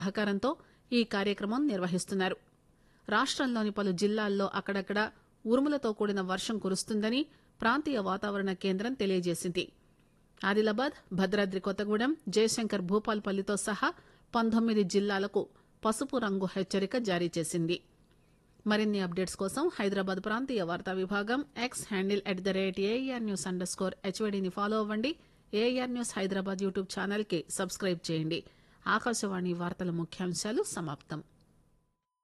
సహకారంతో ఈ కార్యక్రమం నిర్వహిస్తున్నారు రాష్టంలోని పలు జిల్లాల్లో అక్కడక్కడ ఉరుములతో కూడిన వర్షం కురుస్తుందని ప్రాంతీయ వాతావరణ కేంద్రం తెలియజేసింది ఆదిలాబాద్ భద్రాద్రి కొత్తగూడెం జయశంకర్ భూపాల్పల్లితో సహా పంతొమ్మిది జిల్లాలకు పసుపు రంగు హెచ్చరిక జారీ చేసింది మరిన్ని అప్డేట్స్ కోసం హైదరాబాద్ ప్రాంతీయ వార్తా విభాగం X handle at the rate AIR news underscore హెచ్వైడీని ఫాలో అవ్వండి AIR news Hyderabad YouTube channel కి సబ్స్క్రైబ్ చేయండి ఆకాశవాణి వార్తల ముఖ్యాంశాలు సమాప్తం